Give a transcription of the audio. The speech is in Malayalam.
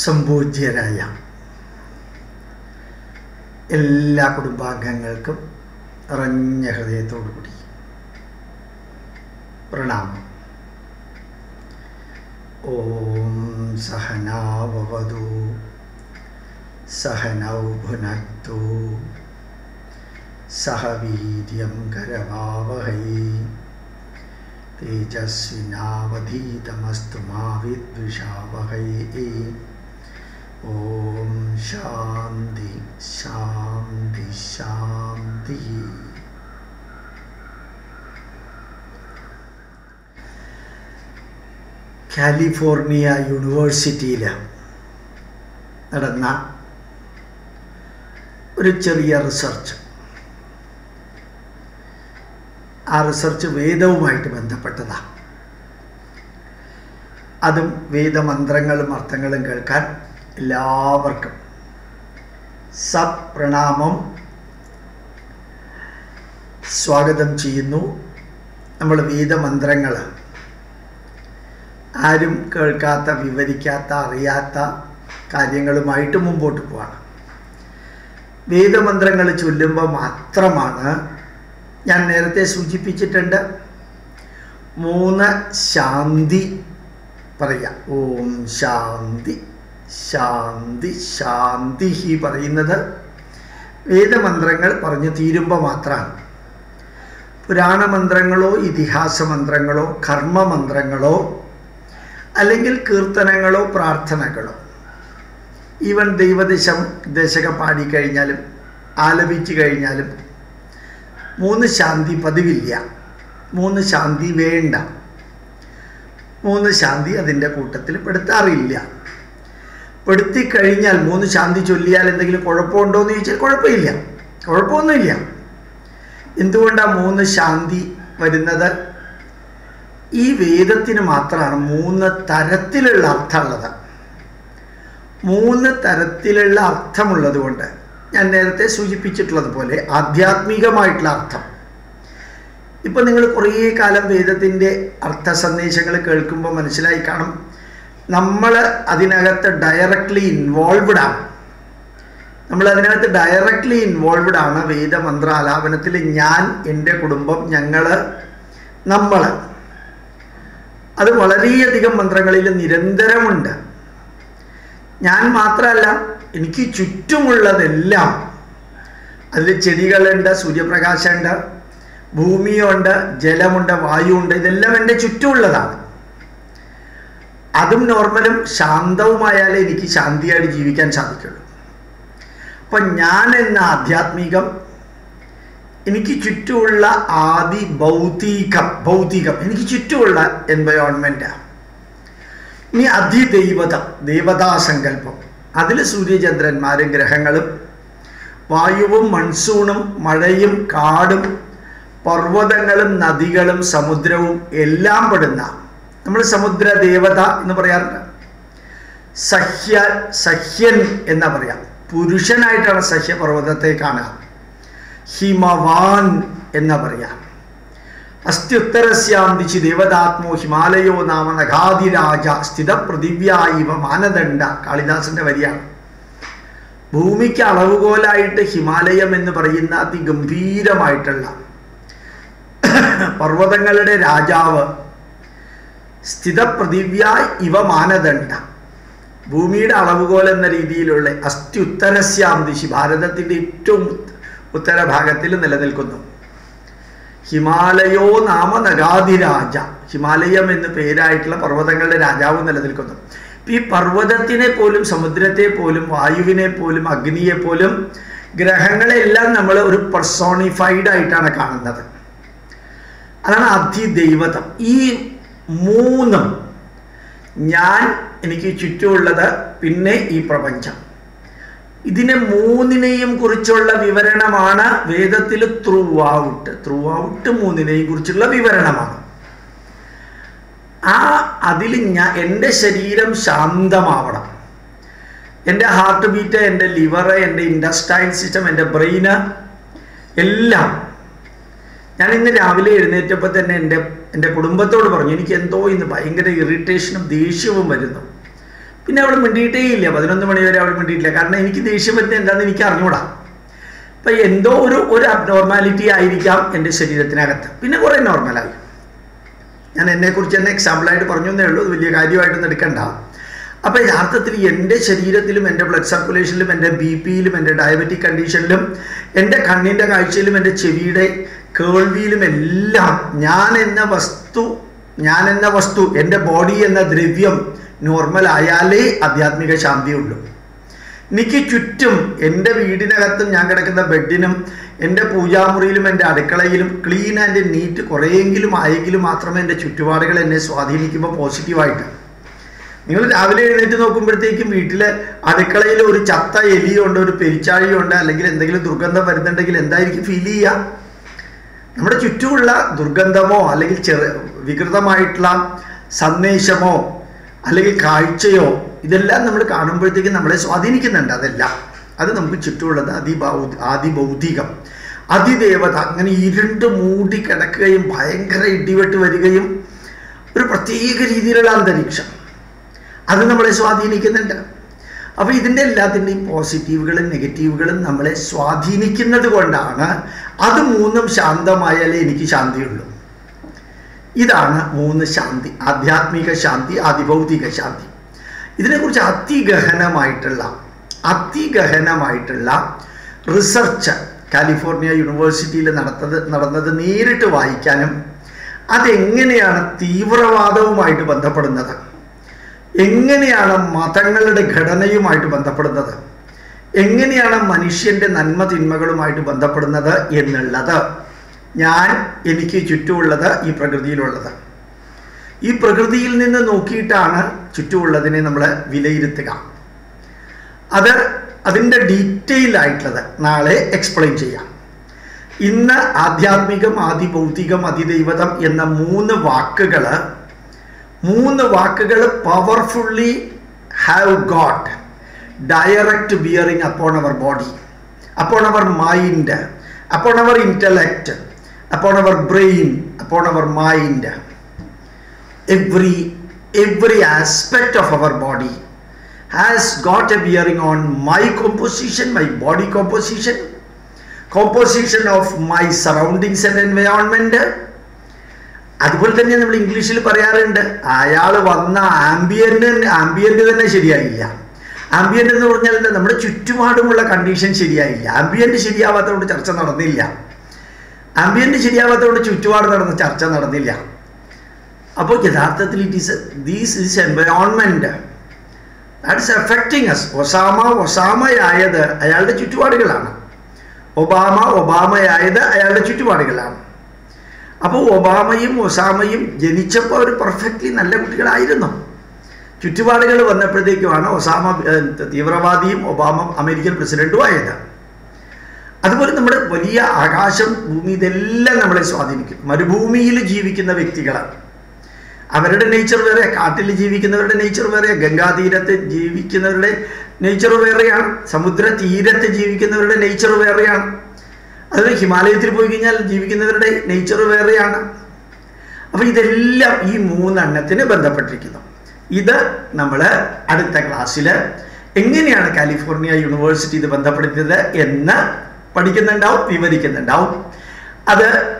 സംപൂജ്യരായ എല്ലാ കുടുംബാംഗങ്ങൾക്കും നിറഞ്ഞ ഹൃദയത്തോടു കൂടി പ്രണാമം ഓം സഹനാവവതു സഹനൗ ഭുനക്തു സഹ വീര്യം കരവാവഹൈ തേജസ്വിനാവധീതമസ്തു മാ വിദ്വിഷാവഹൈ ഓം ശാന്തി ശാന്തി ശാന്തി കാലിഫോർണിയ യൂണിവേഴ്സിറ്റിയിൽ നടന്ന ഒരു ചെറിയ റിസർച്ച് ആ റിസർച്ച് വേദവുമായിട്ട് ബന്ധപ്പെട്ടതാണ് അതും വേദമന്ത്രങ്ങളും അർത്ഥങ്ങളും കേൾക്കാൻ എല്ലാവർക്കും സപ്രണാമം സ്വാഗതം ചെയ്യുന്നു നമ്മൾ വേദമന്ത്രങ്ങൾ ആരും കേൾക്കാത്ത വിവരിക്കാത്ത അറിയാത്ത കാര്യങ്ങളുമായിട്ട് മുമ്പോട്ട് പോവാണ് വേദമന്ത്രങ്ങൾ ചൊല്ലുമ്പോൾ മാത്രമാണ് ഞാൻ നേരത്തെ സൂചിപ്പിച്ചിട്ടുണ്ട് മൂന്ന് ശാന്തി പറയാം ഓം ശാന്തി ശാന്തി ശാന്തി ഹി പറയുന്നത് വേദമന്ത്രങ്ങൾ പറഞ്ഞു തീരുമ്പോൾ മാത്രമാണ് പുരാണമന്ത്രങ്ങളോ ഇതിഹാസ മന്ത്രങ്ങളോ കർമ്മമന്ത്രങ്ങളോ അല്ലെങ്കിൽ കീർത്തനങ്ങളോ പ്രാർത്ഥനകളോ ഈവൻ ദൈവദശം ദശക പാടിക്കഴിഞ്ഞാലും ആലപിച്ചു കഴിഞ്ഞാലും മൂന്ന് ശാന്തി പതിവില്ല മൂന്ന് ശാന്തി വേണ്ട മൂന്ന് ശാന്തി അതിൻ്റെ കൂട്ടത്തിൽ പെടുത്താറില്ല പെടുത്തി കഴിഞ്ഞാൽ മൂന്ന് ശാന്തി ചൊല്ലിയാൽ എന്തെങ്കിലും കുഴപ്പമുണ്ടോ എന്ന് ചോദിച്ചാൽ കുഴപ്പമില്ല കുഴപ്പമൊന്നുമില്ല എന്തുകൊണ്ടാണ് മൂന്ന് ശാന്തി വരുന്നത് ഈ വേദത്തിന് മാത്രമാണ് മൂന്ന് തരത്തിലുള്ള അർത്ഥമുള്ളത് മൂന്ന് തരത്തിലുള്ള അർത്ഥമുള്ളത് കൊണ്ട് ഞാൻ നേരത്തെ സൂചിപ്പിച്ചിട്ടുള്ളത് പോലെ ആധ്യാത്മികമായിട്ടുള്ള അർത്ഥം ഇപ്പം നിങ്ങൾ കുറേ കാലം വേദത്തിൻ്റെ അർത്ഥ സന്ദേശങ്ങൾ കേൾക്കുമ്പോൾ മനസ്സിലായി കാണും നമ്മൾ അതിനകത്ത് ഡയറക്റ്റ്ലി ഇൻവോൾവ്ഡ് ആണ് നമ്മൾ അതിനകത്ത് ഡയറക്റ്റ്ലി ഇൻവോൾവ്ഡ് ആണ് വേദമന്ത്ര ആലാപനത്തിൽ ഞാൻ എൻ്റെ കുടുംബം ഞങ്ങൾ നമ്മൾ അത് വളരെയധികം മന്ത്രങ്ങളിൽ നിരന്തരമുണ്ട് ഞാൻ മാത്രമല്ല എനിക്ക് ചുറ്റുമുള്ളതെല്ലാം അതിൽ ചെടികളുണ്ട് സൂര്യപ്രകാശമുണ്ട് ഭൂമിയുണ്ട് ജലമുണ്ട് വായുണ്ട് ഇതെല്ലാം എൻ്റെ ചുറ്റുമുള്ളതാണ് അതും നോർമലും ശാന്തവുമായാലേ എനിക്ക് ശാന്തിയായിട്ട് ജീവിക്കാൻ സാധിക്കുള്ളൂ അപ്പം ഞാൻ എന്ന ആധ്യാത്മികം എനിക്ക് ചുറ്റുമുള്ള ആദി ഭൗതികം ഭൗതികം എനിക്ക് ചുറ്റുമുള്ള എൻവയോൺമെൻറ്റാണ് ഇനി അതിദൈവതം ദേവതാസങ്കല്പം അതിൽ സൂര്യചന്ദ്രന്മാരും ഗ്രഹങ്ങളും വായുവും മൺസൂണും മഴയും കാടും പർവ്വതങ്ങളും നദികളും സമുദ്രവും എല്ലാം പെടുന്ന നമ്മൾ സമുദ്ര ദേവത എന്ന് പറയാറുണ്ട് സഹ്യ സഹ്യൻ എന്നാ പറയാം പുരുഷനായിട്ടാണ് സഹ്യപർവ്വതത്തെ കാണുക ഹിമവാൻ എന്നാ പറയാം അസ്ത്യുത്തരസ്യാം ദിശി ദേവതാത്മോ ഹിമാലയോ നാമ നഗാതിരാജ സ്ഥിത പൃഥിവ്യായിവ മാനദണ്ഡ കാളിദാസന്റെ വരിയാണ് ഭൂമിക്ക് അളവുകോലായിട്ട് ഹിമാലയം എന്ന് പറയുന്ന അതിഗംഭീരമായിട്ടുള്ള പർവ്വതങ്ങളുടെ രാജാവ് സ്ഥിതപൃഥിവ്യായ് ഇവ മാനദണ്ഡ ഭൂമിയുടെ അളവുകോൽ എന്ന രീതിയിലുള്ള അസ്ത്യുത്തരസ്യാം ദിശി ഭാരതത്തിൻ്റെ ഏറ്റവും ഉത്തരഭാഗത്തിൽ നിലനിൽക്കുന്നു ഹിമാലയോ നാമ നഗാതിരാജ ഹിമാലയം എന്ന് പേരായിട്ടുള്ള പർവ്വതങ്ങളുടെ രാജാവ് നിലനിൽക്കുന്നു ഈ പർവ്വതത്തിനെ പോലും സമുദ്രത്തെ പോലും വായുവിനെ പോലും അഗ്നിയെ പോലും ഗ്രഹങ്ങളെല്ലാം നമ്മൾ ഒരു പെർസോണിഫൈഡ് ആയിട്ടാണ് കാണുന്നത് അതാണ് അധിദൈവതം ഈ മൂന്നും ഞാൻ എനിക്ക് ചുറ്റുമുള്ളത് പിന്നെ ഈ പ്രപഞ്ചം ഇതിനെ മൂന്നിനെയും കുറിച്ചുള്ള വിവരണമാണ് വേദത്തിൽ ത്രൂ ഔട്ട് ത്രൂ ഔട്ട് മൂന്നിനെയും കുറിച്ചുള്ള വിവരണമാണ് ആ അതിൽ ഞാൻ എൻ്റെ ശരീരം ശാന്തമാവണം എൻ്റെ ഹാർട്ട് ബീറ്റ് എൻ്റെ ലിവർ എൻ്റെ ഇൻഡസ്റ്റൈൻ സിസ്റ്റം എൻ്റെ ബ്രെയിന് എല്ലാം ഞാൻ ഇന്ന് രാവിലെ എഴുന്നേറ്റപ്പോൾ തന്നെ എൻ്റെ എൻ്റെ കുടുംബത്തോട് പറഞ്ഞു എനിക്ക് എന്തോ ഇന്ന് ഭയങ്കര ഇറിറ്റേഷനും ദേഷ്യവും വരുന്നു പിന്നെ അവൾ മിണ്ടിയിട്ടേ ഇല്ല പതിനൊന്ന് മണി വരെ അവൾ മിണ്ടിയിട്ടില്ല കാരണം എനിക്ക് ദേഷ്യം വരുന്നത് എന്താണെന്ന് എനിക്ക് അറിഞ്ഞൂടാ അപ്പം എന്തോ ഒരു ഒരു അബ്നോർമാലിറ്റി ആയിരിക്കാം എൻ്റെ ശരീരത്തിനകത്ത് പിന്നെ കുറേ നോർമലായി ഞാൻ എന്നെക്കുറിച്ച് തന്നെ എക്സാമ്പിളായിട്ട് പറഞ്ഞു എന്നേ ഉള്ളൂ അത് വലിയ കാര്യമായിട്ടൊന്നും എടുക്കണ്ട അപ്പോൾ യഥാർത്ഥത്തിൽ എൻ്റെ ശരീരത്തിലും എൻ്റെ ബ്ലഡ് സർക്കുലേഷനിലും എൻ്റെ ബി പിയിലും എൻ്റെ ഡയബറ്റിക് കണ്ടീഷനിലും എൻ്റെ കണ്ണിൻ്റെ കാഴ്ചയിലും എൻ്റെ ചെവിയുടെ കേൾവിയിലും എല്ലാം ഞാൻ എന്ന വസ്തു ഞാൻ എന്ന വസ്തു എൻ്റെ ബോഡി എന്ന ദ്രവ്യം നോർമൽ ആയാലേ ആധ്യാത്മിക ശാന്തിയുള്ളൂ എനിക്ക് ചുറ്റും എൻ്റെ വീടിനകത്തും ഞാൻ കിടക്കുന്ന ബെഡിനും എൻ്റെ പൂജാമുറിയിലും എൻ്റെ അടുക്കളയിലും ക്ലീൻ ആൻഡ് നീറ്റ് കുറേയെങ്കിലും ആയെങ്കിലും മാത്രമേ എൻ്റെ ചുറ്റുപാടുകൾ എന്നെ സ്വാധീനിക്കുമ്പോൾ പോസിറ്റീവായിട്ട് നിങ്ങൾ രാവിലെ എഴുന്നേറ്റ് നോക്കുമ്പോഴത്തേക്കും വീട്ടിലെ അടുക്കളയിൽ ഒരു ചത്ത എലിയുണ്ട് ഒരു പെരിച്ചാഴിയുണ്ട് അല്ലെങ്കിൽ എന്തെങ്കിലും ദുർഗന്ധം വരുന്നുണ്ടെങ്കിൽ എന്തായിരിക്കും ഫീൽ ചെയ്യുക നമ്മുടെ ചുറ്റുമുള്ള ദുർഗന്ധമോ അല്ലെങ്കിൽ ചെറു വികൃതമായിട്ടുള്ള സന്ദേശമോ അല്ലെങ്കിൽ കാഴ്ചയോ ഇതെല്ലാം നമ്മൾ കാണുമ്പോഴത്തേക്കും നമ്മളെ സ്വാധീനിക്കുന്നുണ്ട് അതെല്ലാം അത് നമുക്ക് ചുറ്റുമുള്ളത് അതിബൗ അതിഭൗതികം അതിദേവത അങ്ങനെ ഇരുണ്ട് മൂടി കിടക്കുകയും ഭയങ്കര ഇടിവെട്ട് വരികയും ഒരു പ്രത്യേക രീതിയിലുള്ള അന്തരീക്ഷം അത് നമ്മളെ സ്വാധീനിക്കുന്നുണ്ട് അപ്പോൾ ഇതിൻ്റെ എല്ലാത്തിൻ്റെയും പോസിറ്റീവുകളും നെഗറ്റീവുകളും നമ്മളെ സ്വാധീനിക്കുന്നത് കൊണ്ടാണ് അത് മൂന്നും ശാന്തമായാലേ എനിക്ക് ശാന്തിയുള്ളൂ ഇതാണ് മൂന്ന് ശാന്തി ആധ്യാത്മിക ശാന്തി അതിഭൗതിക ശാന്തി ഇതിനെക്കുറിച്ച് അതിഗഹനമായിട്ടുള്ള അതിഗഹനമായിട്ടുള്ള റിസർച്ച് കാലിഫോർണിയ യൂണിവേഴ്സിറ്റിയിൽ നടത്തത് നടന്നത് നേരിട്ട് വായിക്കാനും അതെങ്ങനെയാണ് തീവ്രവാദവുമായിട്ട് ബന്ധപ്പെടുന്നത് എങ്ങനെയാണ് മതങ്ങളുടെ ഘടനയുമായിട്ട് ബന്ധപ്പെടുന്നത് എങ്ങനെയാണ് മനുഷ്യൻ്റെ നന്മ തിന്മകളുമായിട്ട് ബന്ധപ്പെടുന്നത് എന്നുള്ളത് ഞാൻ എനിക്ക് ചുറ്റുമുള്ളത് ഈ പ്രകൃതിയിലുള്ളത് ഈ പ്രകൃതിയിൽ നിന്ന് നോക്കിയിട്ടാണ് ചുറ്റുമുള്ളതിനെ നമ്മൾ വിലയിരുത്തുക അത് അതിൻ്റെ ഡീറ്റെയിൽ ആയിട്ടുള്ളത് നാളെ എക്സ്പ്ലെയിൻ ചെയ്യാം ഇന്ന് ആധ്യാത്മികം ആദിഭൗതികം അതിദൈവതം എന്ന മൂന്ന് വാക്കുകൾ മൂന്ന് വാക്കുകൾ powerfully have got direct bearing upon our body upon our mind upon our intellect upon our brain upon our mind every every aspect of our body has got a bearing on my composition my body composition composition of my surroundings and environment അതുപോലെ തന്നെ നമ്മൾ ഇംഗ്ലീഷിൽ പറയാറുണ്ട് അയാൾ വന്ന ആംബിയൻ്റ് ആംബിയൻ്റ് തന്നെ ശരിയായില്ല ആംബിയൻ്റ് എന്ന് പറഞ്ഞാൽ എന്താ നമ്മുടെ ചുറ്റുപാടുമുള്ള കണ്ടീഷൻ ശരിയായില്ല ആംബിയൻ്റ് ശരിയാവാത്തതുകൊണ്ട് ചർച്ച നടന്നില്ല ആംബിയൻ്റ് ശരിയാവാത്തതുകൊണ്ട് ചുറ്റുപാട് നടന്ന ചർച്ച നടന്നില്ല അപ്പോൾ യഥാർത്ഥത്തിൽ it is these is environment that's affecting us Osama ഒസാമയായത് അയാളുടെ ചുറ്റുപാടുകളാണ് ഒബാമ ഒബാമയായത് അയാളുടെ ചുറ്റുപാടുകളാണ് അപ്പോൾ ഒബാമയും ഒസാമയും ജനിച്ചപ്പോൾ അവർ പെർഫെക്റ്റ്ലി നല്ല കുട്ടികളായിരുന്നു ചുറ്റുപാടുകൾ വന്നപ്പോഴത്തേക്കുമാണ് ഒസാമ തീവ്രവാദിയും ഒബാമ അമേരിക്കൻ പ്രസിഡന്റും ആയത് അതുപോലെ നമ്മുടെ വലിയ ആകാശം ഭൂമി ഇതെല്ലാം നമ്മളെ സ്വാധീനിക്കും മരുഭൂമിയിൽ ജീവിക്കുന്ന വ്യക്തികളാണ് അവരുടെ നേച്ചർ വേറെ കാട്ടിൽ ജീവിക്കുന്നവരുടെ നേച്ചർ വേറെ ഗംഗാതീരത്ത് ജീവിക്കുന്നവരുടെ നേച്ചർ വേറെയാണ് സമുദ്ര തീരത്ത് ജീവിക്കുന്നവരുടെ നേച്ചർ വേറെയാണ് അത് ഹിമാലയത്തിൽ പോയി കഴിഞ്ഞാൽ ജീവിക്കുന്നവരുടെ നേച്ചർ വേറെയാണ് അപ്പോൾ ഇതെല്ലാം ഈ മൂന്നെണ്ണത്തിന് ബന്ധപ്പെട്ടിരിക്കുന്നു ഇത് നമ്മൾ അടുത്ത ക്ലാസ്സിൽ എങ്ങനെയാണ് കാലിഫോർണിയ യൂണിവേഴ്സിറ്റി ഇത് ബന്ധപ്പെടുത്തിയത് എന്ന് പഠിക്കുന്നുണ്ടാവും വിവരിക്കുന്നുണ്ടാവും അത്